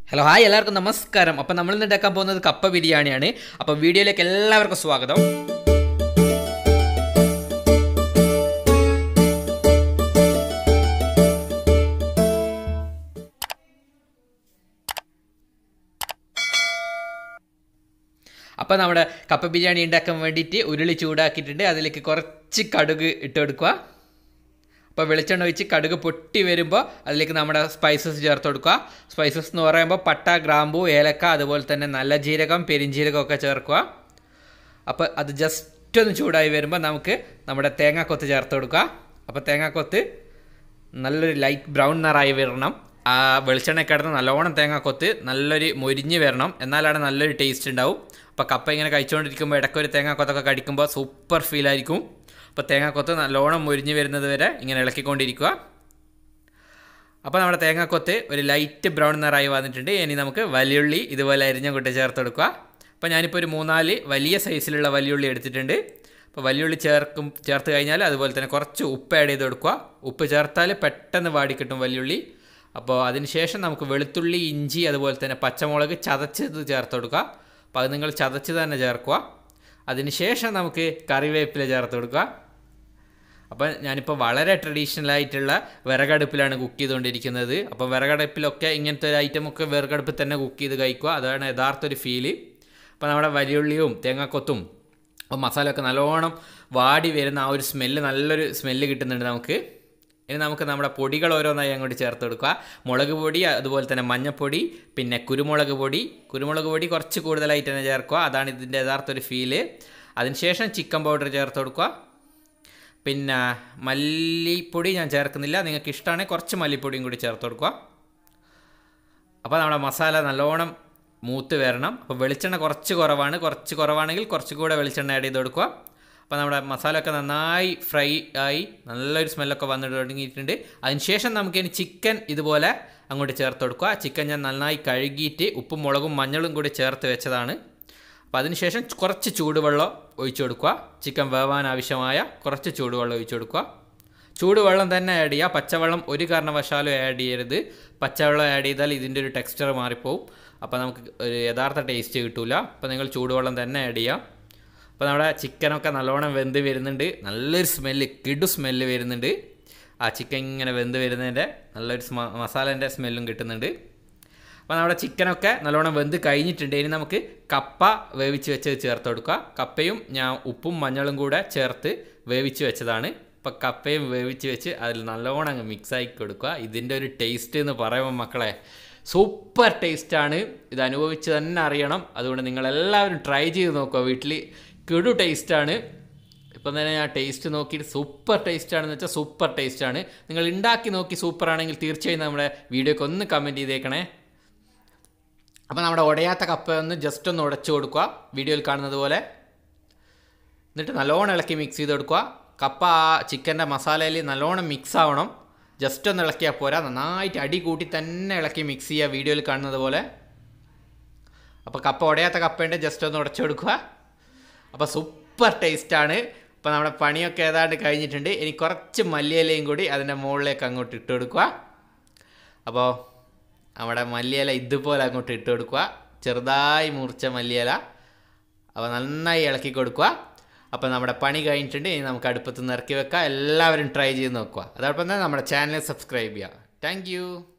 hello hi എല്ലാവർക്കും നമസ്കാരം അപ്പം നമ്മൾ ഇന്ന് ഉണ്ടാക്കാൻ പോകുന്നത് കപ്പ ബിരിയാണിയാണ് അപ്പോൾ വീഡിയോയിലേക്ക് എല്ലാവർക്കും സ്വാഗതം അപ്പോൾ നമ്മുടെ കപ്പ ബിരിയാണി ഉണ്ടാക്കാൻ വേണ്ടിയിട്ട് ഉരുളി ചൂടാക്കിയിട്ടുണ്ട് അതിലേക്ക് കുറച്ച് കടുക് ഇട്ട് കൊടുക്കുക അപ്പോൾ വെളിച്ചെണ്ണ ഒഴിച്ച് കടുക് പൊട്ടി വരുമ്പോൾ അതിലേക്ക് നമ്മുടെ സ്പൈസസ് ചേർത്ത് കൊടുക്കുക സ്പൈസസ് എന്ന് പറയുമ്പോൾ പട്ട ഗ്രാമ്പു ഏലക്ക അതുപോലെ തന്നെ നല്ല ജീരകം പെരിഞ്ജീരകം ഒക്കെ ചേർക്കുക അപ്പോൾ അത് ജസ്റ്റ് ഒന്ന് ചൂടായി വരുമ്പോൾ നമുക്ക് നമ്മുടെ തേങ്ങാക്കൊത്ത് ചേർത്ത് കൊടുക്കുക അപ്പോൾ തേങ്ങാക്കൊത്ത് നല്ലൊരു ലൈറ്റ് ബ്രൗൺ നിറായി വരണം ആ വെളിച്ചെണ്ണ കിടന്ന് നല്ലോണം തേങ്ങാക്കൊത്ത് നല്ലൊരു മൊരിഞ്ഞ് വരണം എന്നാലാണ് നല്ലൊരു ടേസ്റ്റ് ഉണ്ടാവും അപ്പോൾ കപ്പ ഇങ്ങനെ കഴിച്ചുകൊണ്ടിരിക്കുമ്പോൾ ഇടയ്ക്കൊരു തേങ്ങാക്കൊത്തൊക്കെ കടിക്കുമ്പോൾ സൂപ്പർ ഫീലായിരിക്കും അപ്പോൾ തേങ്ങാക്കൊത്ത് നല്ലോണം മൊരിഞ്ഞ് വരുന്നത് വരെ ഇങ്ങനെ ഇളക്കിക്കൊണ്ടിരിക്കുക അപ്പോൾ നമ്മുടെ തേങ്ങാക്കൊത്ത് ഒരു ലൈറ്റ് ബ്രൗൺ നിറായി വന്നിട്ടുണ്ട് ഇനി നമുക്ക് വലിയുള്ളി ഇതുപോലെ അരിഞ്ഞ കൂട്ടി ചേർത്ത് കൊടുക്കുക അപ്പോൾ ഞാനിപ്പോൾ ഒരു മൂന്നാല് വലിയ സൈസിലുള്ള വലിയുള്ളി എടുത്തിട്ടുണ്ട് അപ്പോൾ വലിയുള്ളി ചേർക്കും ചേർത്ത് കഴിഞ്ഞാൽ അതുപോലെ തന്നെ കുറച്ച് ഉപ്പ് ആഡ് ചെയ്ത് കൊടുക്കുക ഉപ്പ് ചേർത്താൽ പെട്ടെന്ന് വാടിക്കിട്ടും വലിയുള്ളി അപ്പോൾ അതിന് ശേഷം നമുക്ക് വെളുത്തുള്ളി ഇഞ്ചി അതുപോലെ തന്നെ പച്ചമുളക് ചതച്ചത് ചേർത്ത് കൊടുക്കുക അപ്പോൾ അത് നിങ്ങൾ ചതച്ച് തന്നെ ചേർക്കുക അതിന് ശേഷം നമുക്ക് കറിവേപ്പില ചേർത്ത് കൊടുക്കുക അപ്പം ഞാനിപ്പോൾ വളരെ ട്രഡീഷണൽ ആയിട്ടുള്ള വിറകടുപ്പിലാണ് കുക്ക് ചെയ്തുകൊണ്ടിരിക്കുന്നത് അപ്പോൾ വിറകടുപ്പിലൊക്കെ ഇങ്ങനത്തെ ഒരു ഐറ്റമൊക്കെ വിറകടുപ്പിൽ തന്നെ കുക്ക് ചെയ്ത് കഴിക്കുക അതാണ് യഥാർത്ഥ ഒരു ഫീല് അപ്പോൾ നമ്മുടെ വലിയുള്ളിയും തേങ്ങാക്കൊത്തും അപ്പോൾ മസാലയൊക്കെ നല്ലോണം വാടി വരുന്ന ആ ഒരു സ്മെല്ല് നല്ലൊരു സ്മെല്ല് കിട്ടുന്നുണ്ട് നമുക്ക് ഇനി നമുക്ക് നമ്മുടെ പൊടികൾ ഓരോന്നായി അങ്ങോട്ട് ചേർത്ത് കൊടുക്കുക മുളക് പൊടി അതുപോലെ തന്നെ മഞ്ഞൾപ്പൊടി പിന്നെ കുരുമുളക് പൊടി കുരുമുളക് പൊടി കുറച്ച് കൂടുതലായിട്ട് തന്നെ ചേർക്കുക അതാണ് ഇതിൻ്റെ യഥാർത്ഥ ഒരു ഫീല് അതിനുശേഷം ചിക്കൻ പൗഡർ ചേർത്ത് കൊടുക്കുക പിന്നെ മല്ലിപ്പൊടി ഞാൻ ചേർക്കുന്നില്ല നിങ്ങൾക്ക് ഇഷ്ടമാണെങ്കിൽ കുറച്ച് മല്ലിപ്പൊടിയും കൂടി ചേർത്ത് കൊടുക്കുക അപ്പോൾ നമ്മുടെ മസാല നല്ലോണം മൂത്ത് വരണം അപ്പോൾ വെളിച്ചെണ്ണ കുറച്ച് കുറവാണ് കുറച്ച് കുറവാണെങ്കിൽ കുറച്ചും കൂടെ വെളിച്ചെണ്ണ ആഡ് ചെയ്ത് കൊടുക്കുക അപ്പോൾ നമ്മുടെ മസാലയൊക്കെ നന്നായി ഫ്രൈ ആയി നല്ലൊരു സ്മെല്ലൊക്കെ വന്നിട്ട് തുടങ്ങിയിട്ടുണ്ട് അതിനുശേഷം നമുക്കിനി ചിക്കൻ ഇതുപോലെ അങ്ങോട്ട് ചേർത്ത് കൊടുക്കുക ചിക്കൻ ഞാൻ നന്നായി കഴുകിയിട്ട് ഉപ്പും മുളകും മഞ്ഞളും കൂടി ചേർത്ത് വെച്ചതാണ് അപ്പോൾ അതിനുശേഷം കുറച്ച് ചൂടുവെള്ളം ഒഴിച്ചു കൊടുക്കുക ചിക്കൻ വേവാൻ ആവശ്യമായ കുറച്ച് ചൂടുവെള്ളം ഒഴിച്ചു കൊടുക്കുക ചൂടുവെള്ളം തന്നെ ആഡ് ചെയ്യുക പച്ചവെള്ളം ഒരു കാരണവശാലും ആഡ് ചെയ്യരുത് പച്ചവെള്ളം ആഡ് ചെയ്താൽ ഇതിൻ്റെ ഒരു ടെക്സ്ചർ മാറിപ്പോവും അപ്പോൾ നമുക്ക് ഒരു യഥാർത്ഥ ടേസ്റ്റ് കിട്ടില്ല അപ്പോൾ നിങ്ങൾ ചൂടുവെള്ളം തന്നെ ആഡ് ചെയ്യുക അപ്പോൾ നമ്മുടെ ചിക്കനൊക്കെ നല്ലോണം വെന്ത് വരുന്നുണ്ട് നല്ലൊരു സ്മെല്ല് കിടു സ്മെല്ല് വരുന്നുണ്ട് ആ ചിക്കൻ ഇങ്ങനെ വെന്ത് വരുന്നതിൻ്റെ നല്ലൊരു മസാലേൻ്റെ സ്മെല്ലും കിട്ടുന്നുണ്ട് അപ്പോൾ നമ്മുടെ ചിക്കനൊക്കെ നല്ലോണം വെന്ത് കഴിഞ്ഞിട്ടുണ്ട് ഇനി നമുക്ക് കപ്പ വേവിച്ച് വെച്ചത് ചേർത്ത് കൊടുക്കുക കപ്പയും ഞാൻ ഉപ്പും മഞ്ഞളും കൂടെ ചേർത്ത് വേവിച്ച് വെച്ചതാണ് അപ്പോൾ കപ്പയും വേവിച്ച് വെച്ച് അതിൽ നല്ലോണം അങ്ങ് മിക്സ് ആക്കി കൊടുക്കുക ഇതിൻ്റെ ഒരു ടേസ്റ്റ് എന്ന് പറയുമ്പോൾ മക്കളെ സൂപ്പർ ടേസ്റ്റാണ് ഇത് അനുഭവിച്ച് തന്നെ അറിയണം അതുകൊണ്ട് നിങ്ങളെല്ലാവരും ട്രൈ ചെയ്ത് നോക്കുക വീട്ടിൽ കിടു ടേസ്റ്റാണ് ഇപ്പം തന്നെ ഞാൻ ടേസ്റ്റ് നോക്കിയിട്ട് സൂപ്പർ ടേസ്റ്റ് ആണെന്ന് വെച്ചാൽ സൂപ്പർ ടേസ്റ്റാണ് നിങ്ങൾ ഉണ്ടാക്കി നോക്കി സൂപ്പർ ആണെങ്കിൽ തീർച്ചയായും നമ്മുടെ വീഡിയോക്ക് ഒന്ന് കമൻറ്റ് ചെയ്തേക്കണേ അപ്പോൾ നമ്മുടെ ഉടയാത്ത കപ്പ ഒന്ന് ജസ്റ്റ് ഒന്ന് ഉടച്ചു കൊടുക്കുക വീഡിയോയിൽ കാണുന്നത് പോലെ എന്നിട്ട് നല്ലോണം ഇളക്കി മിക്സ് ചെയ്ത് കൊടുക്കുക കപ്പ ആ ചിക്കൻ്റെ മസാലയിൽ നല്ലോണം മിക്സ് ആവണം ജസ്റ്റ് ഒന്ന് ഇളക്കിയാൽ പോരാ നന്നായിട്ട് അടി കൂട്ടി തന്നെ ഇളക്കി മിക്സ് ചെയ്യുക വീഡിയോയിൽ കാണുന്നത് പോലെ അപ്പോൾ കപ്പ ഉടയാത്ത കപ്പേൻ്റെ ജസ്റ്റ് ഒന്ന് ഉടച്ചു കൊടുക്കുക അപ്പോൾ സൂപ്പർ ടേസ്റ്റാണ് അപ്പോൾ നമ്മുടെ പണിയൊക്കെ ഏതാണ്ട് കഴിഞ്ഞിട്ടുണ്ട് ഇനി കുറച്ച് മല്ലിയിലയും കൂടി അതിൻ്റെ മുകളിലേക്ക് അങ്ങോട്ട് ഇട്ട് കൊടുക്കുക അപ്പോൾ നമ്മുടെ മല്ലിയില ഇതുപോലെ അങ്ങോട്ട് ഇട്ട് കൊടുക്കുക ചെറുതായി മുറിച്ച മല്ലിയില അപ്പോൾ നന്നായി ഇളക്കി കൊടുക്കുക അപ്പോൾ നമ്മുടെ പണി കഴിഞ്ഞിട്ടുണ്ട് ഇനി നമുക്ക് അടുപ്പത്ത് നിന്ന് ഇറക്കി വെക്കാം എല്ലാവരും ട്രൈ ചെയ്ത് നോക്കുക അതോടൊപ്പം തന്നെ നമ്മുടെ ചാനൽ സബ്സ്ക്രൈബ് ചെയ്യുക താങ്ക്